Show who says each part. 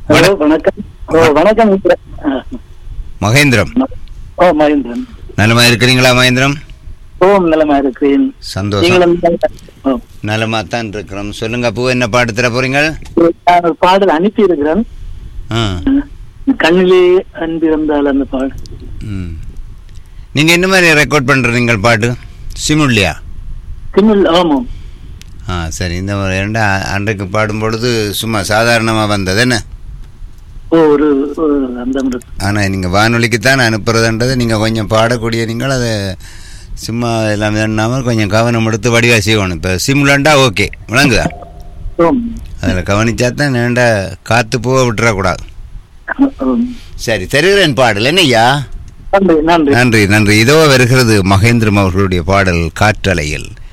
Speaker 1: Hello வணக்கம் ஓ வணக்கம் mister. ஆ,
Speaker 2: மகேந்திரம்
Speaker 1: ஓ மகேந்திரன்
Speaker 2: நலமா இருக்கிறீங்களா மகேந்திரம்
Speaker 1: ஓ நலமா இருக்கிறேன்
Speaker 2: சந்தோஷம்
Speaker 1: நீங்களும் ஓ,
Speaker 2: நலமா தான் இருக்கிறோம் சொல்லுங்க பூ என்ன பாட்டு தர போறீங்க
Speaker 1: நான் ஒரு பாடல் அனுப்பி இருக்கிறேன்
Speaker 2: ஆ,
Speaker 1: கண்ணிலே அன்பு இருந்தால் அந்த பாடல்
Speaker 2: ம். நீங்க என்ன மாதிரி ரெக்கார்ட் பண்றீங்க பாட்டு சிமுல்லையா
Speaker 1: தமிழ் ஆமாம்
Speaker 2: ஆ சரி இந்த ஒரு ரெண்டு அ- அன்றைக்கு பாடும் பொழுது சும்மா சாதாரணமாக வந்தது என்ன
Speaker 1: ஓ ஒரு ஒரு அந்த ஒரு-
Speaker 2: ஆனால் நீங்கள் வானொலிக்கு தான் அனுப்புறதுன்றது நீங்கள் கொஞ்சம் பாடக்கூடிய நீங்கள் அதை சும்மா எல்லாம் எண்ணாமல் கொஞ்சம் கவனம் எடுத்து வடிவா செய்யணும் இப்போ சிமுலண்டா ஓகே விளங்குதா
Speaker 1: ஓம்
Speaker 2: அதில் கவனிச்சா தான் நீண்ட காற்று போக விட்டுறக்கூடாது
Speaker 1: ஓம்.
Speaker 2: சரி தருகிறேன் பாடல் என்னய்யா
Speaker 1: நன்றி நன்றி
Speaker 2: நன்றி நன்றி இதோ வருகிறது மகேந்திரம் அவர்களுடைய பாடல் காற்றலையில்